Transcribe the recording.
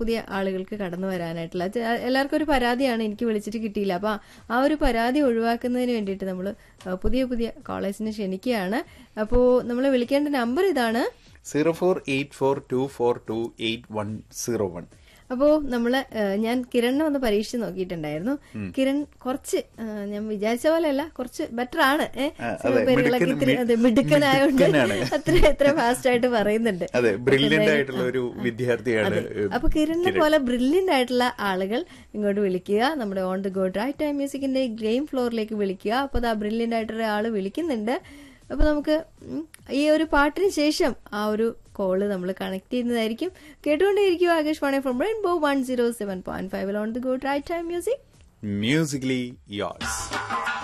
പുതിയ ആളുകൾക്ക് കടന്നു വരാനായിട്ടുള്ള അത് എല്ലാവർക്കും ഒരു പരാതിയാണ് എനിക്ക് വിളിച്ചിട്ട് കിട്ടിയില്ല അപ്പൊ ആ ഒരു പരാതി ഒഴിവാക്കുന്നതിന് വേണ്ടിയിട്ട് നമ്മൾ പുതിയ പുതിയ കോളേജിനെ ക്ഷണിക്കുകയാണ് അപ്പോൾ നമ്മൾ വിളിക്കേണ്ട നമ്പർ ഇതാണ് zero four eight four two four two eight one zero one അപ്പോൾ നമ്മള് ഏഹ്, ഞാൻ കിരണിനെ ഒന്ന് പരീക്ഷിച്ച് നോക്കിയിട്ടുണ്ടായിരുന്നു കിരൺ കുറച്ച് ഏഹ്, ഞാൻ വിചാരിച്ച പോലെയല്ല കുറച്ച് ബെറ്റർ ആണ് ഏഹ്, ആ, ചില അതെ, പേരുകളൊക്കെ മിടുക്കൻ- ഇത്തിരി അതെ, മിടുക്കനായോണ്ട് മിടുക്കനാണ്. അത്ര എത്ര ഫാസ്റ്റ് ആയിട്ട് പറയുന്നുണ്ട് അതെ അപ്പൊ ബ്രില്യന്റ് എന്തായാലും- ആയിട്ടുള്ള ഒരു വിദ്യാർത്ഥിയാണ് അതെ. അപ്പൊ കിരണിനെ പോലെ ബ്രില്യന്റ് ആയിട്ടുള്ള ആളുകൾ ഇങ്ങോട്ട് വിളിക്കുക നമ്മുടെ on the go right time മ്യൂസിക്കിന്റെ ഗെയിം ഫ്ലോറിലേക്ക് വിളിക്കുക അപ്പൊ ആ ബ്രില്യന്റ് ആയിട്ടൊരു ആള് വിളിക്കുന്നുണ്ട് അപ്പൊ നമുക്ക് ഉം, ഈ ഒരു പാട്ടിന് ശേഷം ആ ഒരു കോള് നമ്മൾ കണക്ട് ചെയ്യുന്നതായിരിക്കും കേട്ടുകൊണ്ടേയിരിക്കും Akashvani from rainbow one zero seven point five on the go right time music musically yours